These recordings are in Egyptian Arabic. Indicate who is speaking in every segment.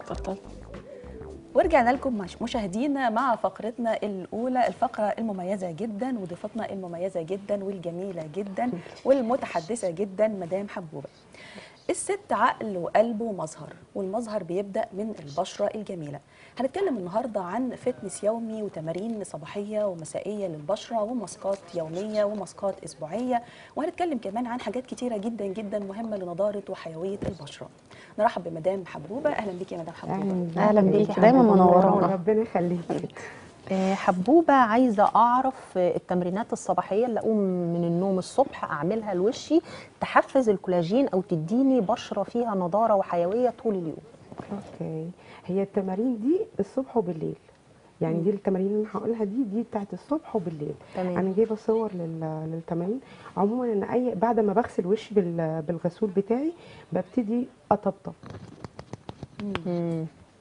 Speaker 1: اتفضل
Speaker 2: ورجعنا لكم مش- مشاهدينا مع فقرتنا الأولى الفقرة المميزة جدا وضيفتنا المميزة جدا والجميلة جدا والمتحدثة جدا مدام حبوبة الست عقل وقلب ومظهر والمظهر بيبدأ من البشرة الجميلة هنتكلم النهاردة عن فتنس يومي وتمارين صباحية ومسائية للبشرة وماسكات يومية وماسكات أسبوعية وهنتكلم كمان عن حاجات كتيرة جدا جدا مهمة لنضارة وحيوية البشرة نرحب بمدام حبوبة أهلا بيكي يا مدام حبوبة
Speaker 1: اهلا بيكي دايما منورانا
Speaker 3: ربنا يخليكي
Speaker 1: آه، حبوبه عايزه اعرف آه، التمرينات الصباحيه اللي اقوم من النوم الصبح اعملها لوشي تحفز الكولاجين او تديني بشره فيها نضاره وحيويه طول اليوم
Speaker 3: اوكي هي التمارين دي الصبح وبالليل يعني دي التمارين اللي انا هقولها دي دي بتاعت الصبح وبالليل
Speaker 1: تمام.
Speaker 3: انا جايبه صور لل- للتمارين عموما ان اي بعد ما بغسل وشي بال- بالغسول بتاعي ببتدي اطبطب
Speaker 1: مم.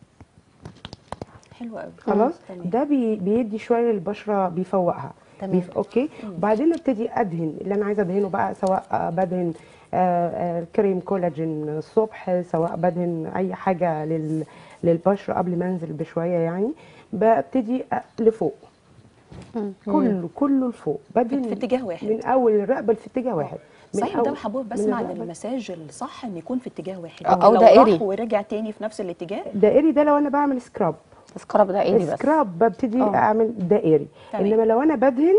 Speaker 2: حلو قوي
Speaker 3: خلاص
Speaker 2: تمام.
Speaker 3: ده بي بيدي شويه للبشره بيفوقها
Speaker 1: تمام.
Speaker 3: بيف... اوكي وبعدين ابتدي ادهن اللي انا عايزه ادهنه بقى سواء آه، بدهن آه، آه، كريم كولاجين الصبح سواء بدهن اي حاجه لل... للبشره قبل ما انزل بشويه يعني ببتدي أ- لفوق كله كله لفوق بدهن
Speaker 2: في اتجاه واحد.
Speaker 3: من اول الرقبه في اتجاه واحد من
Speaker 2: صحيح مدام
Speaker 3: أول-
Speaker 2: حبوب
Speaker 3: من
Speaker 2: بسمع ان
Speaker 3: الرقبة.
Speaker 2: المساج الصح ان يكون في اتجاه واحد
Speaker 4: أو
Speaker 2: لو
Speaker 4: دائري.
Speaker 2: راح ورجع تاني في نفس الاتجاه
Speaker 3: دائري ده لو انا بعمل سكراب
Speaker 4: سكراب ده ايدي بس
Speaker 3: سكراب ببتدي
Speaker 2: آه.
Speaker 3: اعمل دائري
Speaker 2: تمام.
Speaker 3: انما لو انا بدهن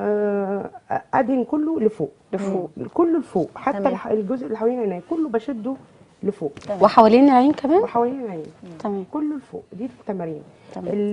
Speaker 3: آه، ادهن كله لفوق
Speaker 4: لفوق.
Speaker 3: كله لفوق حتى
Speaker 1: تمام.
Speaker 3: الح- الجزء اللي حوالين عيني كله بشده لفوق
Speaker 4: وحوالين العين كمان
Speaker 3: وحوالين العين
Speaker 4: تمام
Speaker 3: كله لفوق دي التمارين
Speaker 4: تمام.
Speaker 3: ال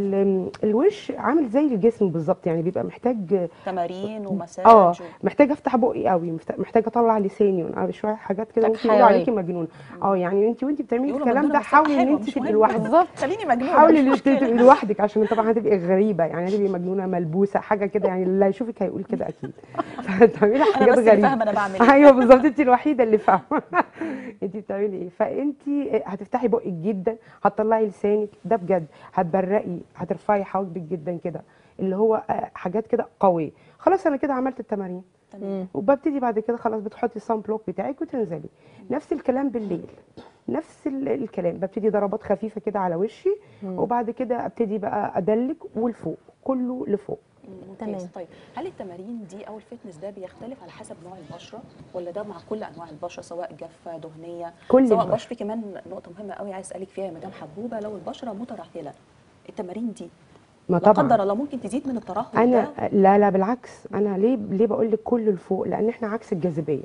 Speaker 3: ال الوش عامل زي الجسم بالظبط يعني بيبقى محتاج
Speaker 2: تمارين ومساج
Speaker 3: اه
Speaker 2: و-
Speaker 3: محتاج افتح بقي قوي محت- محتاج اطلع لساني وانا شويه حاجات كده
Speaker 4: محتاج
Speaker 3: ممكن يقولوا
Speaker 4: حيوية.
Speaker 3: عليكي مجنونه اه يعني انت وانت بتعملي
Speaker 2: يقولوا
Speaker 3: الكلام
Speaker 2: مجنونة
Speaker 3: ده
Speaker 2: بس
Speaker 3: حاولي ان
Speaker 2: حلوة،
Speaker 3: انت
Speaker 2: مش
Speaker 3: تبقي
Speaker 2: مهم.
Speaker 3: لوحدك
Speaker 4: بالظبط
Speaker 2: خليني مجنونه
Speaker 3: حاولي
Speaker 2: مش
Speaker 3: ان
Speaker 2: مشكلة.
Speaker 3: تبقي لوحدك عشان طبعا هتبقي غريبه يعني هتبقي مجنونه ملبوسه حاجه كده يعني اللي هيشوفك هيقول كده اكيد فهتعملي
Speaker 2: انا
Speaker 3: حاجات
Speaker 2: بس اللي
Speaker 3: غريبه
Speaker 2: فاهمه انا بعمل ايه
Speaker 3: ايوه بالظبط انت الوحيده اللي فاهمه انت بتعملي ايه فانت هتفتحي بقك جدا هتطلعي لسانك ده بجد هتبرقي هترفعي حواجبك جدا كده اللي هو آه، حاجات كده قويه خلاص انا كده عملت التمارين
Speaker 2: تمام.
Speaker 3: وببتدي بعد كده خلاص بتحطي الصن بلوك بتاعك وتنزلي نفس الكلام بالليل نفس ال- الكلام ببتدي ضربات خفيفه كده على وشي وبعد كده ابتدي بقى ادلك والفوق كله لفوق
Speaker 2: ممتاز
Speaker 1: تمام.
Speaker 2: طيب هل التمارين دي او الفتنس ده بيختلف على حسب نوع البشره ولا ده مع كل انواع البشره سواء جافه دهنيه
Speaker 3: كل
Speaker 2: سواء
Speaker 3: البشرة.
Speaker 2: بشره كمان نقطه مهمه قوي عايز اسالك فيها يا مدام حبوبه لو البشره مترهله التمارين دي
Speaker 3: ما
Speaker 2: لا قدر
Speaker 3: طبعا
Speaker 2: الله ممكن تزيد من الترهل
Speaker 3: انا
Speaker 2: ده
Speaker 3: لا لا بالعكس انا ليه ليه بقول لك كله لفوق لان احنا عكس الجاذبيه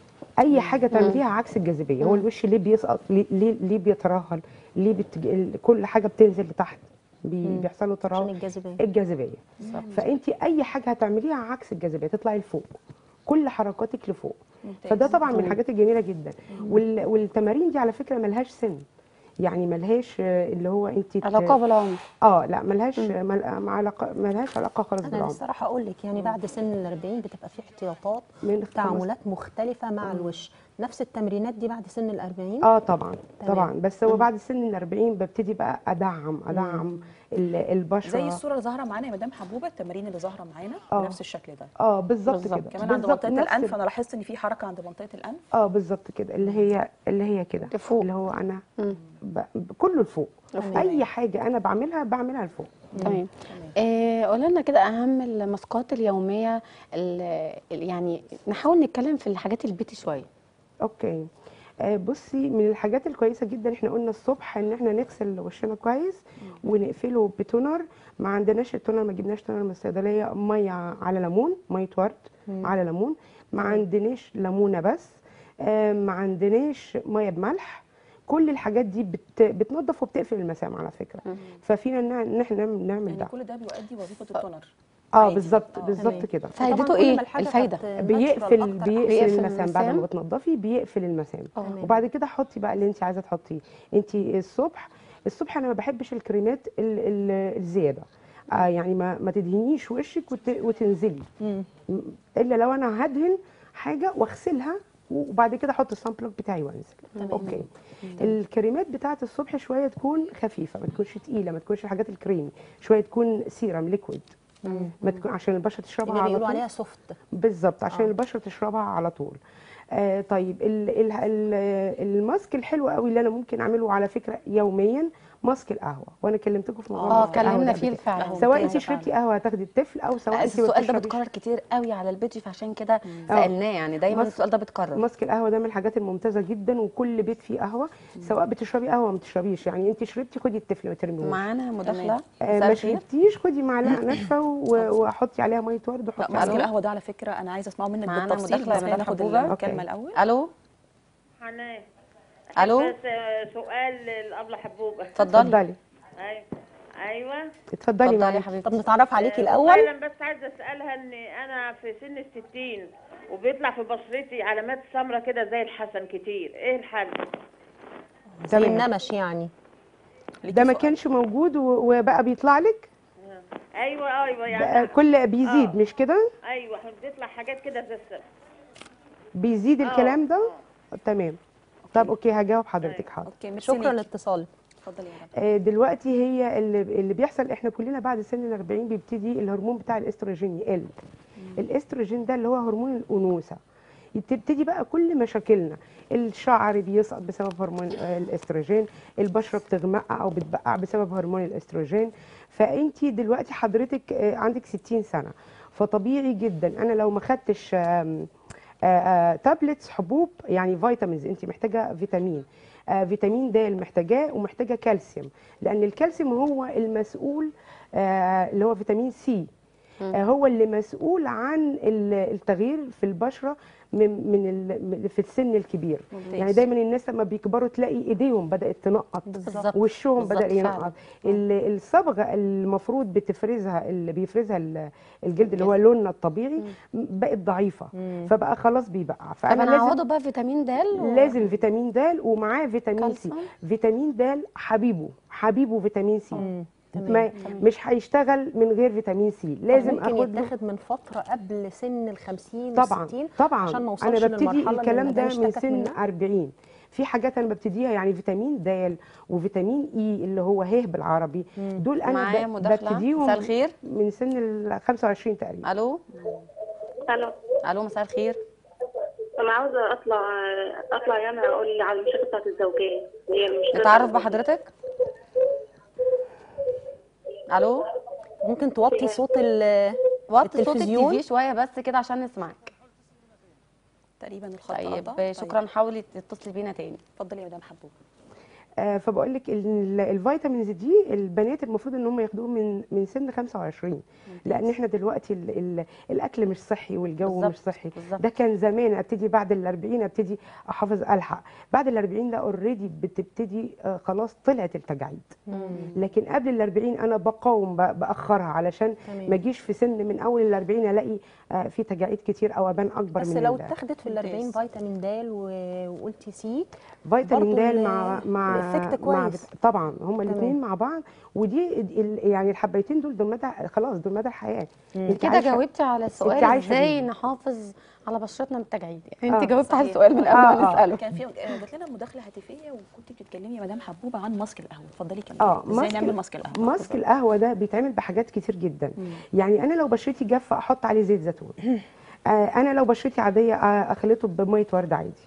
Speaker 3: اي حاجه تعمليها عكس الجاذبيه هو الوش ليه بيسقط ليه ليه, ليه بيترهل ليه بتج... ال- كل حاجه بتنزل لتحت بي... بيحصل له
Speaker 1: عشان
Speaker 3: ترهل
Speaker 1: الجاذبيه
Speaker 3: الجاذبيه فانت اي حاجه هتعمليها عكس الجاذبيه تطلعي لفوق كل حركاتك لفوق
Speaker 2: ممتاز.
Speaker 3: فده طبعا من الحاجات الجميله جدا وال... والتمارين دي على فكره ملهاش سن يعني ملهاش آه، اللي هو انت ت-
Speaker 4: علاقه بالعمر
Speaker 3: اه لا ملهاش مل... مع علاقه ملهاش علاقه خالص
Speaker 1: انا
Speaker 3: بالعمر
Speaker 1: الصراحه اقول لك يعني بعد سن ال 40 بتبقى في احتياطات
Speaker 3: من
Speaker 1: تعاملات مختلفه مع الوش نفس التمرينات دي بعد سن ال 40
Speaker 3: اه طبعا
Speaker 1: تمام.
Speaker 3: طبعا بس هو بعد سن ال 40 ببتدي بقى ادعم ادعم ال- البشره
Speaker 2: زي الصوره اللي ظاهره معانا يا مدام حبوبه التمارين اللي ظاهره معانا
Speaker 3: آه.
Speaker 2: بنفس الشكل ده
Speaker 3: اه بالظبط
Speaker 4: بالظبط.
Speaker 3: كده
Speaker 2: كمان عند
Speaker 3: بالظبط
Speaker 2: منطقه
Speaker 3: نفس
Speaker 2: الانف
Speaker 3: ال-
Speaker 2: انا لاحظت ان في حركه عند منطقه الانف
Speaker 3: اه بالظبط كده اللي هي اللي هي كده
Speaker 4: لفوق.
Speaker 3: اللي هو انا ب... ب- كله لفوق
Speaker 4: لفوق.
Speaker 3: اي حاجه انا بعملها بعملها لفوق
Speaker 4: تمام آه قول لنا كده اهم الماسكات اليوميه ال- ال- يعني نحاول نتكلم في الحاجات البيتي شويه
Speaker 3: اوكي آه بصي من الحاجات الكويسه جدا احنا قلنا الصبح ان احنا نغسل وشنا كويس ونقفله بتونر ما عندناش التونر ما جبناش تونر من الصيدليه ميه على ليمون ميه ورد على ليمون ما عندناش ليمونه بس آه ما عندناش ميه بملح كل الحاجات دي بت... بتنظف وبتقفل المسام على فكره ففينا ان ان احنا نعمل نعمل
Speaker 2: يعني
Speaker 3: ده
Speaker 2: كل ده بيؤدي وظيفه التونر
Speaker 3: اه
Speaker 2: عادي.
Speaker 3: بالظبط
Speaker 2: آه.
Speaker 3: بالظبط
Speaker 1: تمام.
Speaker 3: كده
Speaker 4: فايدته
Speaker 1: طبعاً كل
Speaker 4: ايه
Speaker 1: ما الحاجة
Speaker 4: الفايده
Speaker 1: كانت
Speaker 3: بيقفل
Speaker 1: natural أكتر
Speaker 3: بيقفل
Speaker 4: بيقفل
Speaker 3: المسام بعد ما
Speaker 4: المسام.
Speaker 3: بتنضفي بيقفل المسام
Speaker 1: تمام.
Speaker 3: وبعد كده حطي بقى اللي انت عايزه تحطيه انت الصبح الصبح انا ما بحبش الكريمات ال ال الزياده آه يعني ما ما تدهنيش وشك وت وتنزلي م- الا لو انا هدهن حاجه واغسلها وبعد كده احط الصن بلوك بتاعي وانزل اوكي الكريمات بتاعت الصبح شويه تكون خفيفه ما تكونش تقيله ما تكونش الحاجات الكريمي شويه تكون سيرم ليكويد ما تكون عشان البشره تشربها
Speaker 1: اللي
Speaker 3: على
Speaker 1: بيقولوا
Speaker 3: طول
Speaker 1: عليها سوفت
Speaker 3: بالظبط عشان
Speaker 1: آه.
Speaker 3: البشره تشربها على طول آه طيب ال ال ال الماسك الحلو قوي اللي انا ممكن اعمله على فكره يوميا ماسك القهوه وانا كلمتكم في موضوع
Speaker 4: اه
Speaker 3: ماسك القهوة
Speaker 4: اتكلمنا
Speaker 3: ده
Speaker 4: فيه
Speaker 3: قبل كده.
Speaker 4: فعلا
Speaker 3: سواء
Speaker 2: ممتازة
Speaker 3: انت شربتي قهوه هتاخدي الطفل او سواء انت
Speaker 2: السؤال ده
Speaker 3: بتشربي
Speaker 2: بيتكرر كتير قوي على البيج فعشان كده
Speaker 3: آه.
Speaker 2: سالناه يعني دايما
Speaker 3: مصر-
Speaker 2: السؤال ده بيتكرر
Speaker 3: ماسك القهوه ده من الحاجات الممتازه جدا وكل بيت فيه قهوه سواء بتشربي قهوه ما بتشربيش يعني انت شربتي خدي الطفل ما ترميهوش
Speaker 4: معانا مداخله
Speaker 3: آه
Speaker 4: مساء
Speaker 3: ما
Speaker 4: الخير
Speaker 3: شربتيش خدي معلقه ناشفه و- وحطي عليها ميه ورد
Speaker 2: لا
Speaker 3: وحطي
Speaker 2: ماسك
Speaker 3: عليها
Speaker 2: القهوه ده على فكره انا عايزه اسمعه منك
Speaker 4: معانا
Speaker 2: بالتفصيل
Speaker 4: مداخلة يا
Speaker 2: بس خلينا
Speaker 4: مدام
Speaker 2: ناخد
Speaker 4: حبوبة.
Speaker 2: الكلمه
Speaker 3: أوكي.
Speaker 2: الاول
Speaker 4: الو
Speaker 5: حنان
Speaker 4: ألو؟
Speaker 5: بس آه، سؤال للأبلة حبوبة
Speaker 4: اتفضلي
Speaker 3: اتفضلي
Speaker 5: أيوة أيوة
Speaker 3: اتفضلي
Speaker 4: اتفضلي يا
Speaker 3: معلش
Speaker 4: حبيبتي
Speaker 1: طب نتعرف عليكي
Speaker 5: آه،
Speaker 1: الاول
Speaker 5: أولا بس عايزة أسألها إن أنا في سن الستين وبيطلع في بشرتي علامات سمرة كده زي الحسن كتير إيه الحل؟
Speaker 1: زي
Speaker 3: تمام.
Speaker 1: النمش يعني
Speaker 2: ليكي
Speaker 3: ده ما
Speaker 2: سؤال.
Speaker 3: كانش موجود و- وبقى بيطلع لك
Speaker 5: أيوة أيوة
Speaker 3: بقى
Speaker 5: يعني
Speaker 3: كل بيزيد
Speaker 5: آه.
Speaker 3: مش كده
Speaker 5: أيوة بيطلع حاجات كده زي السمر
Speaker 3: بيزيد
Speaker 5: آه،
Speaker 3: الكلام ده
Speaker 5: آه.
Speaker 3: تمام طب اوكي هجاوب حضرتك حاضر
Speaker 2: اوكي ميرسي
Speaker 1: شكرا
Speaker 2: ليكي.
Speaker 1: لاتصالك
Speaker 2: اتفضلي يا مدام
Speaker 3: آه، دلوقتي هي اللي اللي بيحصل احنا كلنا بعد سن ال 40 بيبتدي الهرمون بتاع الاستروجين يقل الاستروجين ده اللي هو هرمون الانوثه تبتدي بقى كل مشاكلنا الشعر بيسقط بسبب هرمون آه، الاستروجين البشره بتغمق او بتبقع بسبب هرمون الاستروجين فانت دلوقتي حضرتك آه، عندك 60 سنه فطبيعي جدا انا لو ما خدتش آم، آه، آه، تابلتس حبوب يعني فيتامينز انت محتاجه فيتامين آه، فيتامين د محتاجاه ومحتاجه كالسيوم لان الكالسيوم هو المسؤول آه، اللي هو فيتامين سي آه، هو اللي مسؤول عن ال- التغيير في البشره من من ال- من- في السن الكبير
Speaker 2: ممتاز.
Speaker 3: يعني دايما الناس لما بيكبروا تلاقي ايديهم بدات تنقط
Speaker 4: بالظبط
Speaker 3: وشهم
Speaker 4: بالظبط
Speaker 3: بدا
Speaker 4: فعلا.
Speaker 3: ينقط ال- الصبغه المفروض بتفرزها اللي بيفرزها ال- الجلد اللي هو لوننا الطبيعي بقت ضعيفه فبقى خلاص بيبقع
Speaker 4: طب
Speaker 3: فانا
Speaker 4: انا
Speaker 3: لازم
Speaker 4: اعوضه بقى فيتامين د و-
Speaker 3: لازم فيتامين د ومعاه فيتامين سي
Speaker 4: كالسيوم.
Speaker 3: فيتامين د حبيبه حبيبه فيتامين سي
Speaker 1: مم.
Speaker 3: ما مش هيشتغل من غير فيتامين سي لازم
Speaker 1: ممكن
Speaker 3: اخد له
Speaker 1: يتاخد من فتره قبل سن ال 50
Speaker 3: طبعا
Speaker 1: 60
Speaker 3: طبعا
Speaker 1: عشان ما
Speaker 3: انا
Speaker 1: اوصلش
Speaker 3: ببتدي
Speaker 1: للمرحله اللي
Speaker 3: الكلام ده
Speaker 1: المدام
Speaker 3: من
Speaker 1: اشتكت
Speaker 3: سن
Speaker 1: منها
Speaker 3: 40 في حاجات انا ببتديها يعني فيتامين د وفيتامين اي اللي هو ه بالعربي دول انا
Speaker 4: معايا
Speaker 3: ب-
Speaker 4: مداخله
Speaker 3: ببتديهم
Speaker 4: مساء الخير
Speaker 3: من سن ال 25 تقريبا
Speaker 4: الو
Speaker 6: الو
Speaker 4: الو مساء الخير
Speaker 6: انا عاوزه اطلع اطلع يعني اقول على المشاكل بتاعت الزوجيه هي المشكله
Speaker 4: نتعرف
Speaker 6: بتاعت
Speaker 4: بحضرتك الو
Speaker 1: ممكن توطي صوت ال
Speaker 4: وطي صوت
Speaker 1: التلفزيون؟
Speaker 4: التي في شويه بس كده عشان نسمعك
Speaker 2: تقريبا الخط قطع.
Speaker 4: طيب شكرا حاولي تتصلي بينا تاني
Speaker 2: اتفضلي يا مدام حبوب
Speaker 3: آه فبقول لك ال- الفيتامينز دي البنات المفروض ان هم ياخدوهم من من سن 25 لان احنا دلوقتي ال ال الاكل مش صحي والجو
Speaker 4: بالظبط،
Speaker 3: مش صحي
Speaker 4: بالظبط.
Speaker 3: ده كان زمان ابتدي بعد ال 40 ابتدي احافظ الحق بعد ال 40 ده اوريدي بتبتدي آه خلاص طلعت التجاعيد لكن قبل ال 40 انا بقاوم ب- باخرها علشان
Speaker 1: تمام.
Speaker 3: ما اجيش في سن من اول ال 40 الاقي آه في تجاعيد كتير او ابان اكبر
Speaker 1: بس
Speaker 3: من
Speaker 1: لو
Speaker 3: ال-
Speaker 1: اتاخدت في ال 40
Speaker 2: ممتاز.
Speaker 1: فيتامين د و- وقلتي سي
Speaker 3: فيتامين د
Speaker 1: برضو ال-
Speaker 3: مع مع
Speaker 1: الإفكت
Speaker 3: مع
Speaker 1: كويس.
Speaker 3: طبعا هما
Speaker 1: تمام.
Speaker 3: الاثنين مع بعض ودي ال- يعني الحبايتين دول دول مدى خلاص دول مدى الحياه انت
Speaker 4: كده
Speaker 3: عايشة-
Speaker 4: جاوبتي على السؤال
Speaker 3: عايشة
Speaker 4: ازاي
Speaker 3: بيه.
Speaker 4: نحافظ على بشرتنا من التجاعيد يعني انت
Speaker 3: آه،
Speaker 4: جاوبتي على
Speaker 2: صحيح.
Speaker 4: السؤال من قبل
Speaker 3: آه،
Speaker 4: ما
Speaker 3: آه.
Speaker 4: نساله
Speaker 2: كان في آه، جات لنا مداخله هاتفيه وكنت بتتكلمي يا مدام حبوبه عن ماسك القهوه اتفضلي كملي
Speaker 3: اه
Speaker 2: ازاي نعمل ماسك القهوه
Speaker 3: ماسك القهوه ده بيتعمل بحاجات كتير جدا يعني انا لو بشرتي جافه احط عليه زيت زيتون آه انا لو بشرتي عاديه آه اخلطه بميه ورد عادي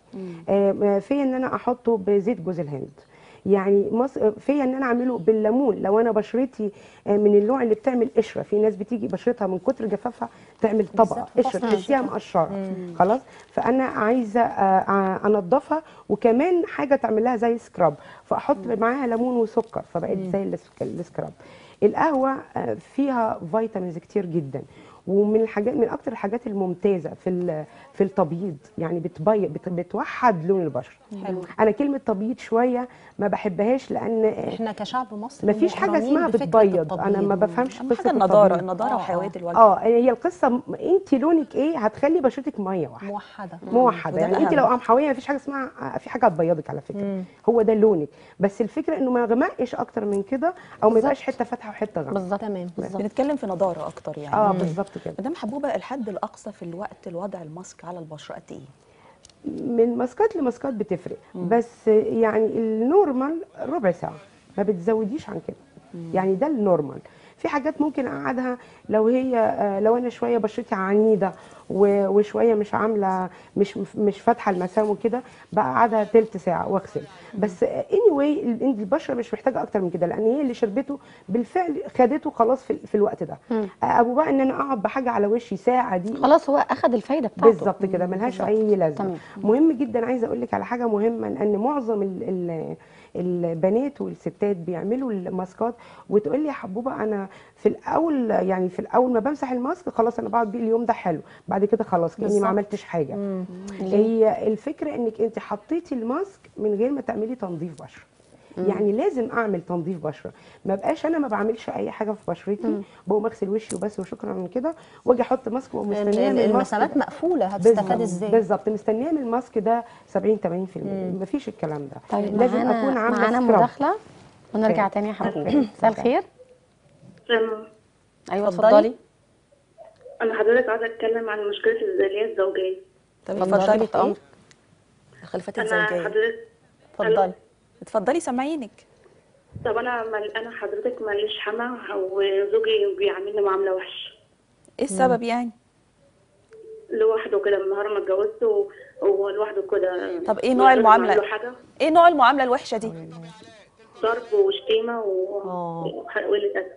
Speaker 3: آه فيا ان انا احطه بزيت جوز الهند يعني مص... فيا ان انا اعمله بالليمون لو انا بشرتي آه، من النوع اللي بتعمل قشره في ناس بتيجي بشرتها من كتر جفافها تعمل طبقه
Speaker 1: بالذات في
Speaker 3: قشره
Speaker 1: فصل
Speaker 3: تحسيها مقشره خلاص فانا عايزه آه، آه، انضفها وكمان حاجه تعمل لها زي سكراب فاحط معاها ليمون وسكر فبقت زي السك- السكراب القهوه آه، فيها فيتامينز كتير جدا ومن الحاجات من اكتر الحاجات الممتازه في ال- في التبييض يعني بتبيض بت- بتوحد لون البشره
Speaker 1: حلو
Speaker 3: انا كلمه تبييض شويه ما بحبهاش لان
Speaker 1: احنا كشعب مصري
Speaker 3: ما فيش حاجه
Speaker 1: مغرمين
Speaker 3: اسمها
Speaker 1: بفكرة
Speaker 3: بتبيض انا
Speaker 1: التبييض.
Speaker 3: ما بفهمش
Speaker 2: اهم
Speaker 3: قصه
Speaker 2: حاجه النضاره
Speaker 3: التبييض.
Speaker 2: النضاره
Speaker 1: آه،
Speaker 2: وحيويه
Speaker 1: آه.
Speaker 2: الوجه
Speaker 3: اه هي القصه م- انت لونك ايه هتخلي بشرتك ميه واحده
Speaker 1: موحده
Speaker 3: موحده
Speaker 2: وده
Speaker 3: يعني انت
Speaker 2: الأهم.
Speaker 3: لو قمحويه مفيش حاجه اسمها آه، في حاجه هتبيضك على فكره هو ده لونك بس الفكره انه ما يغمقش اكتر من كده او ما يبقاش حته فاتحه وحته غامقه
Speaker 4: بالظبط
Speaker 1: تمام
Speaker 4: بالظبط
Speaker 2: بنتكلم في نضاره اكتر يعني
Speaker 3: اه بالظبط كده
Speaker 2: مدام حبوبه الحد الاقصى في الوقت الوضع الماسك على البشره قد ايه
Speaker 3: من ماسكات لماسكات بتفرق بس يعني النورمال ربع ساعه ما بتزوديش عن كده يعني ده النورمال في حاجات ممكن اقعدها لو هي آه، لو انا شويه بشرتي عنيده و- وشويه مش عامله مش مش فاتحه المسام وكده بقعدها تلت ساعه واغسل بس اني واي البشره مش محتاجه اكتر من كده لان هي اللي شربته بالفعل خدته خلاص في, في الوقت ده
Speaker 4: مم.
Speaker 3: آه، ابو بقى ان انا اقعد بحاجه على وشي ساعه دي
Speaker 4: خلاص هو اخد الفايده بتاعته
Speaker 3: بالظبط كده ملهاش
Speaker 4: بالظبط.
Speaker 3: اي لازمه
Speaker 4: تمام.
Speaker 3: مهم جدا عايزه اقول لك على حاجه مهمه لان معظم ال ال البنات والستات بيعملوا الماسكات وتقول لي يا حبوبه انا في الاول يعني في الاول ما بمسح الماسك خلاص انا بقعد بيه اليوم ده حلو بعد كده خلاص كاني
Speaker 1: بالظبط.
Speaker 3: ما عملتش حاجه هي الفكره انك انت حطيتي الماسك من غير ما تعملي تنظيف بشره يعني لازم اعمل تنظيف بشره ما بقاش انا ما بعملش اي حاجه في بشرتي بقوم اغسل وشي وبس وشكرا من كده واجي احط ماسك واقوم
Speaker 1: ال-
Speaker 3: مستنيه
Speaker 1: ال-
Speaker 3: من الماسك
Speaker 1: المسامات
Speaker 3: ده.
Speaker 1: مقفوله هتستفاد
Speaker 3: بالظبط
Speaker 1: ازاي
Speaker 3: بالظبط مستنيه من الماسك ده 70 80% مفيش الكلام ده
Speaker 4: طيب
Speaker 3: لازم
Speaker 4: معانا
Speaker 3: اكون عامله
Speaker 4: معانا
Speaker 3: سكراب.
Speaker 4: مداخله ونرجع
Speaker 3: أوكي.
Speaker 4: تاني يا حبوبه
Speaker 3: أوكي.
Speaker 4: مساء الخير
Speaker 6: تمام.
Speaker 4: ايوه
Speaker 1: اتفضلي.
Speaker 4: اتفضلي
Speaker 6: انا حضرتك عايزه اتكلم عن مشكله الزلية الزوجيه
Speaker 2: طب
Speaker 1: اتفضلي
Speaker 2: اتفضلي
Speaker 1: في ايه
Speaker 2: الخلافات
Speaker 6: انا
Speaker 2: الزوجيه
Speaker 6: حضرتك
Speaker 1: اتفضلي
Speaker 2: اتفضلي سامعينك
Speaker 6: طب انا مل... انا حضرتك ماليش حما وزوجي بيعاملني معامله وحشه
Speaker 2: ايه السبب يعني
Speaker 6: لوحده كده من نهار ما اتجوزت و- وهو لوحده كده
Speaker 2: طب إيه نوع
Speaker 6: من غير ما
Speaker 2: المعاملة؟
Speaker 6: أعمل له حاجه
Speaker 2: ايه نوع المعامله الوحشه دي
Speaker 6: ضرب وشتيمه و-
Speaker 1: آه.
Speaker 6: وقله ادب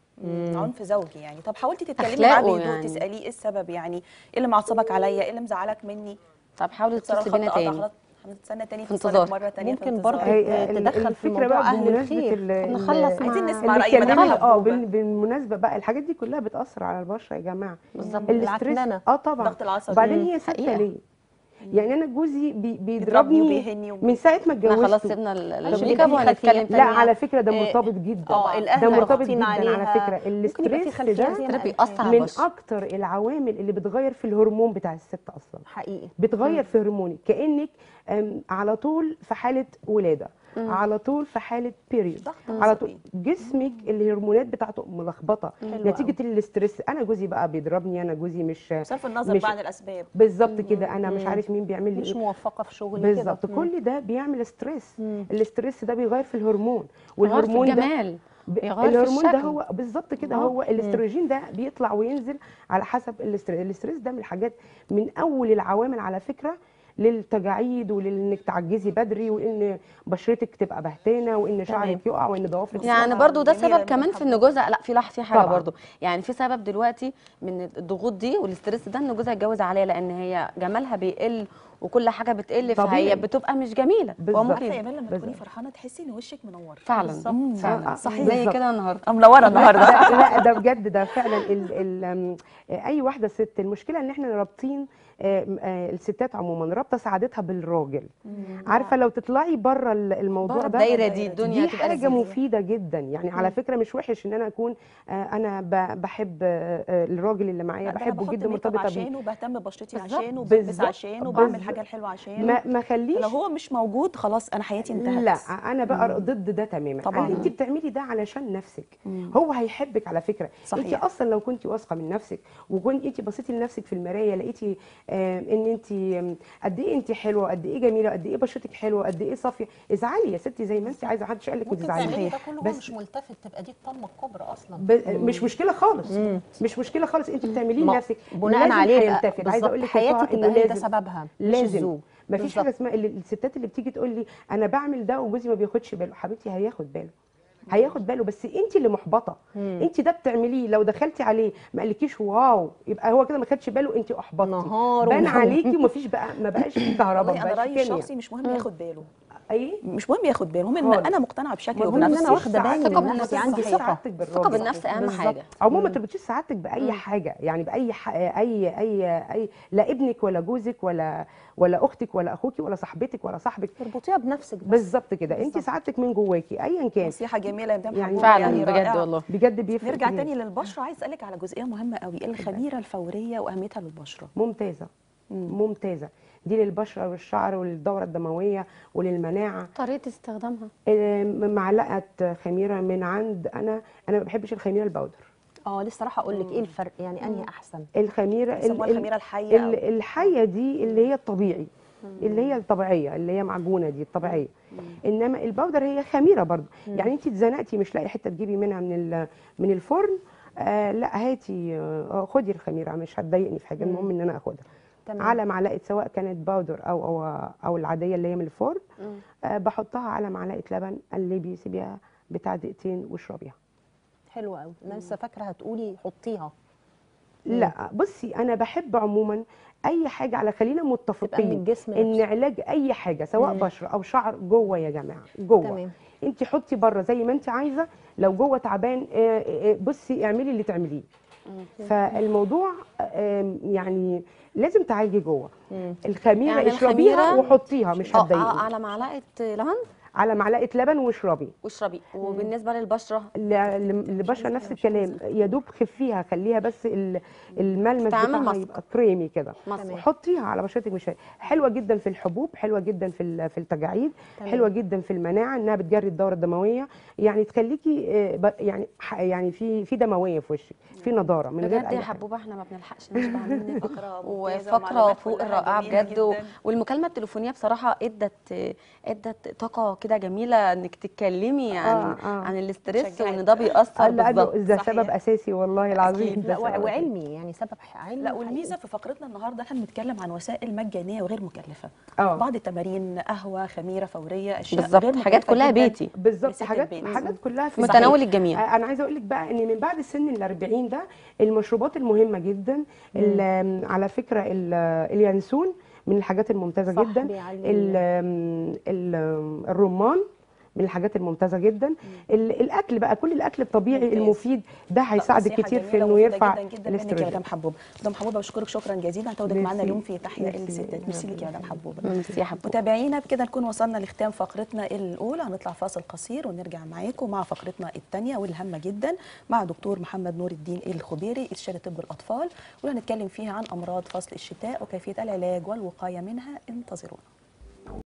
Speaker 2: عنف زوجي يعني طب حاولتي تتكلمي
Speaker 4: أخلاقه
Speaker 2: معاه بهدوء
Speaker 4: يعني.
Speaker 2: تساليه ايه السبب يعني ايه اللي معصبك عليا ايه اللي مزعلك مني
Speaker 4: طب حاولي
Speaker 2: اتصال
Speaker 4: تتصلي بينا
Speaker 2: الخط قطع،
Speaker 4: تاني
Speaker 2: خلاص هنستنى تاني
Speaker 4: في
Speaker 2: في
Speaker 4: انتظار.
Speaker 2: مره تانية في
Speaker 1: ممكن
Speaker 2: انتظار.
Speaker 1: برضه
Speaker 3: هي ال-
Speaker 1: تدخل في
Speaker 3: الفكرة
Speaker 1: موضوع
Speaker 3: بقى
Speaker 1: أهل
Speaker 3: بمناسبة
Speaker 1: الخير.
Speaker 3: ال-
Speaker 4: نخلص
Speaker 3: ال-
Speaker 2: عايزين
Speaker 4: مع-
Speaker 2: نسمع
Speaker 3: اللي
Speaker 2: رأي مدام
Speaker 3: اتكلمنا- اه
Speaker 2: حبوبة.
Speaker 3: بال- بالمناسبه بقى الحاجات دي كلها بتاثر على البشره يا جماعه
Speaker 4: بالظبط
Speaker 3: الاستريس
Speaker 1: العكننة.
Speaker 3: اه طبعا
Speaker 2: الضغط العصبي.
Speaker 3: وبعدين
Speaker 4: مم.
Speaker 3: هي ست
Speaker 4: حقيقة.
Speaker 3: ليه يعني انا جوزي بي
Speaker 2: بيضربني
Speaker 3: بيضربني
Speaker 2: وبيهني وبي-
Speaker 3: من ساعه ما
Speaker 4: احنا
Speaker 3: اتجوزته
Speaker 4: خلاص سيبنا ال-
Speaker 1: عشان
Speaker 4: الميك
Speaker 1: يبقى
Speaker 4: اب
Speaker 1: في
Speaker 4: وهنتكلم
Speaker 1: خلفيات
Speaker 4: تاني
Speaker 3: لا على فكره ده
Speaker 1: آه،
Speaker 3: مرتبط جدا
Speaker 1: اه الاهل
Speaker 3: ده مرتبط
Speaker 1: ضاغطين
Speaker 3: جدا على
Speaker 1: عليها.
Speaker 3: فكره
Speaker 1: ممكن يبقى في
Speaker 3: الاستريس
Speaker 1: خلفيات
Speaker 3: ده
Speaker 1: زي ما
Speaker 4: ده
Speaker 1: قالت
Speaker 4: بيأثر على
Speaker 3: من
Speaker 4: البشرة.
Speaker 3: اكتر العوامل اللي بتغير في الهرمون بتاع الست اصلا
Speaker 1: حقيقي
Speaker 3: بتغير في هرمونك كانك أم، على طول في حاله ولاده على طول في حاله بيريود
Speaker 2: ضغط
Speaker 3: على طول
Speaker 2: عصبي.
Speaker 3: جسمك الهرمونات بتاعته ملخبطه
Speaker 1: حلو
Speaker 3: نتيجه الاسترس انا جوزي بقى بيضربني انا جوزي مش
Speaker 2: بصرف النظر
Speaker 3: مش-
Speaker 2: بقى عن الاسباب
Speaker 3: بالظبط كده انا مش عارف مين بيعمل لي
Speaker 1: مش
Speaker 3: ايه
Speaker 1: موفقه في شغلي كده
Speaker 3: بالظبط
Speaker 1: مم.
Speaker 3: كل ده بيعمل ستريس
Speaker 1: مم.
Speaker 3: الاسترس ده بيغير في الهرمون
Speaker 4: بيغير في
Speaker 3: والهرمون ده
Speaker 4: الجمال
Speaker 3: ب-
Speaker 4: بيغير في
Speaker 3: الهرمون ده
Speaker 4: الشكل.
Speaker 3: هو بالظبط كده
Speaker 1: آه.
Speaker 3: هو الاستروجين ده بيطلع وينزل على حسب الاسترس الاسترس ده من الحاجات من اول العوامل على فكره للتجاعيد ولانك تعجزي بدري وان بشرتك تبقى بهتانه وان شعرك يقع وان ضوافرك
Speaker 4: يعني
Speaker 2: بصراحة
Speaker 4: برضو ده
Speaker 2: جميلة
Speaker 4: سبب
Speaker 2: يا
Speaker 4: كمان
Speaker 2: مدام
Speaker 4: في ان جوزها لا في لحظه في حاجه
Speaker 3: طبعاً.
Speaker 4: برضو يعني في سبب دلوقتي من الضغوط دي والاسترس ده ان جوزها اتجوز عليها لان هي جمالها بيقل وكل حاجه بتقل فهي
Speaker 3: طبيعي.
Speaker 4: بتبقى مش جميله هو
Speaker 3: بالظبط.
Speaker 4: ممكن
Speaker 2: عارفه يا ايمان لما تكوني
Speaker 3: بالظبط.
Speaker 2: فرحانه تحسي ان وشك منور
Speaker 4: فعلا
Speaker 2: بالظبط.
Speaker 4: فعلا
Speaker 3: صحيح.
Speaker 4: زي
Speaker 3: بالظبط.
Speaker 4: كده النهارده
Speaker 2: أه، منوره النهارده
Speaker 3: لا ده بجد ده فعلا ال ال أم، اي واحده ست المشكله ان احنا رابطين آم، آه، الستات عموما رابطه سعادتها بالراجل عارفه لو تطلعي بره الموضوع
Speaker 2: بره
Speaker 3: ده
Speaker 4: الدايره دي الدنيا
Speaker 3: دي
Speaker 4: هتبقى
Speaker 3: حاجه
Speaker 4: لذيذة.
Speaker 3: مفيده جدا يعني على فكره مش وحش ان انا اكون آه، انا ب- بحب آه، آه، الراجل اللي معايا
Speaker 2: لا، ده أنا
Speaker 3: بحبه
Speaker 2: بحط
Speaker 3: جدا
Speaker 2: ميك اب
Speaker 3: مرتبطه بيه
Speaker 2: عشانه وبهتم ببشرتي
Speaker 4: بالظبط.
Speaker 2: عشانه وبلبس
Speaker 3: بالظبط.
Speaker 2: عشانه وبعمل
Speaker 3: بالظبط.
Speaker 2: حاجه الحلوه عشانه
Speaker 3: ما ما خليش
Speaker 2: لو هو مش موجود خلاص انا حياتي انتهت
Speaker 3: لا انا بقى ضد ده تماما
Speaker 2: طبعاً.
Speaker 3: طبعا انت بتعملي ده علشان نفسك هو هيحبك على فكره
Speaker 2: صحيح.
Speaker 3: انت اصلا لو كنت واثقه من نفسك وكنت انت بصيتي لنفسك في المرايه لقيتي آه ان انت آم، قد ايه انت حلوه قد ايه جميله قد ايه بشرتك حلوه قد ايه صافيه ازعلي يا ستي زي ما انت عايزه محدش قال لك ما
Speaker 1: ممكن تعملي
Speaker 3: تزعليش
Speaker 1: ده كله هو
Speaker 3: بس-
Speaker 1: مش ملتفت تبقى دي الطلمه الكبرى اصلا
Speaker 3: ب... مش مشكله خالص مش مشكله خالص انت بتعمليه
Speaker 1: ما-
Speaker 3: لنفسك
Speaker 1: بناء
Speaker 3: لازم
Speaker 1: عليه بقى
Speaker 3: هيلتفت عايزه
Speaker 1: بالظبط
Speaker 3: اقول لك يا
Speaker 1: حياتي
Speaker 3: سهى
Speaker 1: تبقى
Speaker 3: انه
Speaker 1: هي ده
Speaker 3: لازم
Speaker 1: سببها مش
Speaker 3: لازم
Speaker 1: الزوج
Speaker 3: مفيش
Speaker 1: بالظبط.
Speaker 3: حاجه اسمها اللي- الستات اللي بتيجي تقول لي انا بعمل ده وجوزي ما بياخدش باله حبيبتي هياخد باله هياخد باله بس انت اللي محبطه انت ده بتعمليه لو دخلتي عليه ما قالكيش واو يبقى هو كده ما خدش باله انت احبطتي
Speaker 1: نهار
Speaker 3: بان
Speaker 1: وليل.
Speaker 3: عليكي ومفيش بقى ما بقاش في كهرباء
Speaker 2: والله
Speaker 3: ما
Speaker 2: انا
Speaker 3: بقاش
Speaker 2: رايي
Speaker 3: في كيمياء
Speaker 2: الشخصي مش مهم ياخد باله
Speaker 3: ايه
Speaker 2: مش مهم ياخد باله المهم ان
Speaker 3: خالص.
Speaker 2: انا مقتنعه بشكلي
Speaker 1: المهم ان
Speaker 2: وبنفسي
Speaker 1: انا واخده بالي
Speaker 4: ثقة
Speaker 1: من
Speaker 4: بالنفس
Speaker 1: نفسي عندي
Speaker 3: صحيح.
Speaker 1: ثقه
Speaker 3: سعادتك بالراجل
Speaker 4: ثقة بالنفس اهم
Speaker 3: بالظبط.
Speaker 4: حاجه
Speaker 3: عموما ما تربطيش سعادتك باي حاجه يعني باي ح... اي اي اي لا ابنك ولا جوزك ولا ولا اختك ولا اخوك ولا صاحبتك ولا صاحبك
Speaker 1: تربطيها بنفسك بس
Speaker 3: بالظبط كده انت سعادتك من جواكي ايا كان
Speaker 2: نصيحه جميله يا مدام
Speaker 3: يعني
Speaker 2: حبوب
Speaker 4: فعلا
Speaker 2: يعني
Speaker 4: بجد
Speaker 2: رائعة.
Speaker 4: والله
Speaker 3: بجد بيفرق
Speaker 2: نرجع
Speaker 3: كتير.
Speaker 2: تاني للبشره عايز اسالك على جزئيه مهمه قوي الخميره الفوريه واهميتها للبشره
Speaker 3: ممتازه ممتازه دي للبشره والشعر وللدوره الدمويه وللمناعه
Speaker 4: طريقه استخدامها
Speaker 3: آم، معلقه خميره من عند انا انا ما بحبش الخميره البودر
Speaker 1: اه لسه راح اقول لك ايه الفرق يعني انهي احسن
Speaker 3: الخميره ال-
Speaker 2: بيسموها
Speaker 3: ال-
Speaker 2: الخميره الحيه
Speaker 3: ال- الحيه دي اللي هي الطبيعي اللي هي الطبيعيه اللي هي معجونه دي الطبيعيه انما البودر هي خميره برضو يعني انت اتزنقتي مش لاقي حته تجيبي منها من ال- من الفرن آه لا هاتي آه خدي الخميره مش هتضايقني في حاجه المهم ان انا اخدها
Speaker 1: تمام.
Speaker 3: على معلقه سواء كانت باودر او او او العاديه اللي هي من الفرن
Speaker 4: مم.
Speaker 3: آه بحطها على معلقه لبن قلبي سيبيها بتاع دقيقتين واشربيها
Speaker 1: حلو قوي انا لسه فاكره هتقولي حطيها
Speaker 3: لا بصي انا بحب عموما اي حاجه على خلينا
Speaker 1: تبقى من
Speaker 3: متفقين
Speaker 1: الجسم
Speaker 3: ان
Speaker 1: نفسه.
Speaker 3: علاج اي حاجه سواء
Speaker 1: مم.
Speaker 3: بشره او شعر جوه يا جماعه جوه
Speaker 1: تمام.
Speaker 3: انت حطي بره زي ما انت عايزه لو جوه تعبان آه، آه، بصي اعملي اللي تعمليه فالموضوع آم، يعني لازم تعالجي جوه الخميره
Speaker 4: يعني
Speaker 3: اشربيها
Speaker 4: الخميرة-
Speaker 3: وحطيها مش
Speaker 4: اه
Speaker 3: هتضايقني
Speaker 4: على معلقه لبن
Speaker 3: على معلقه لبن واشربي
Speaker 4: واشربي وبالنسبه للبشره
Speaker 3: ل- ل- لبشره نفس الكلام يا دوب خفيها خليها بس ال- الملمس
Speaker 4: تتعمل
Speaker 3: بتاعها
Speaker 4: ماسك.
Speaker 3: يبقى كريمي كده
Speaker 4: ماسك.
Speaker 3: حطيها على بشرتك مش هي- حلوه جدا في الحبوب حلوه جدا في ال- في التجاعيد
Speaker 1: تمام.
Speaker 3: حلوه جدا في المناعه انها بتجري الدوره الدمويه يعني تخليكي آه، ب- يعني ح- يعني في في دمويه في وشك في نضاره من غير
Speaker 4: بجد
Speaker 3: اي
Speaker 4: يا
Speaker 3: حاجه
Speaker 4: حبوبه احنا ما بنلحقش نشبع منك
Speaker 2: فقرة ممتازة
Speaker 4: وفقره
Speaker 2: ومعلومات
Speaker 4: فوق
Speaker 2: كلها
Speaker 4: الرائعه
Speaker 2: جميلة
Speaker 4: بجد و-
Speaker 2: جداً.
Speaker 4: والمكالمه التليفونيه بصراحه ادت ادت طاقه كده جميله انك تتكلمي عن
Speaker 3: آه، آه.
Speaker 4: عن الاسترس
Speaker 2: شجعت.
Speaker 4: وان ده بيأثر
Speaker 3: لا
Speaker 4: بالظبط
Speaker 3: ده
Speaker 2: صحيح.
Speaker 3: سبب اساسي والله العظيم
Speaker 2: أكيد.
Speaker 3: ده
Speaker 1: لا
Speaker 3: سبب
Speaker 1: وع-
Speaker 3: أساسي.
Speaker 1: وعلمي يعني سبب علمي
Speaker 2: لا
Speaker 1: حقيقي.
Speaker 2: والميزه في فقرتنا النهارده احنا بنتكلم عن وسائل مجانيه وغير مكلفه
Speaker 3: آه.
Speaker 2: بعض التمارين قهوه خميره فوريه اشياء
Speaker 4: بالظبط
Speaker 2: غير
Speaker 4: حاجات
Speaker 2: مكلفة
Speaker 4: كلها
Speaker 2: جداً.
Speaker 4: بيتي
Speaker 3: بالظبط
Speaker 2: لست
Speaker 3: حاجات
Speaker 2: البيت.
Speaker 3: حاجات كلها في
Speaker 4: متناول
Speaker 3: صحيح.
Speaker 4: الجميع.
Speaker 3: آه، انا عايزه اقول لك بقى ان من بعد السن ال 40 ده المشروبات المهمه جدا ال- على فكره ال- اليانسون من الحاجات الممتازه
Speaker 1: صح،
Speaker 3: جدا
Speaker 1: بيعلي
Speaker 3: ال- ال- الرمان من الحاجات الممتازه جدا ال- الاكل بقى كل الاكل الطبيعي
Speaker 2: ممتاز.
Speaker 3: المفيد ده هيساعدك
Speaker 2: نصيحة
Speaker 3: كتير في
Speaker 2: جميلة
Speaker 3: انه
Speaker 2: ومفيدة
Speaker 3: يرفع
Speaker 2: جدا جدا منك يا
Speaker 3: الاستروجين
Speaker 2: مدام حبوبه مدام حبوبه بشكرك شكرا جزيلا هتواجدك معانا
Speaker 3: ميرسي.
Speaker 2: اليوم في تحيا
Speaker 3: ميرسي.
Speaker 2: الستات ميرسي لك يا مدام حبوبه
Speaker 4: ميرسي يا حبوبه
Speaker 2: متابعينا بكده نكون وصلنا لختام فقرتنا الاولى هنطلع فاصل قصير ونرجع معاكم مع فقرتنا الثانيه والهامه جدا مع دكتور محمد نور الدين الخبيري استشاري طب الاطفال واللي هنتكلم فيها عن امراض فصل الشتاء وكيفيه العلاج والوقايه منها انتظرونا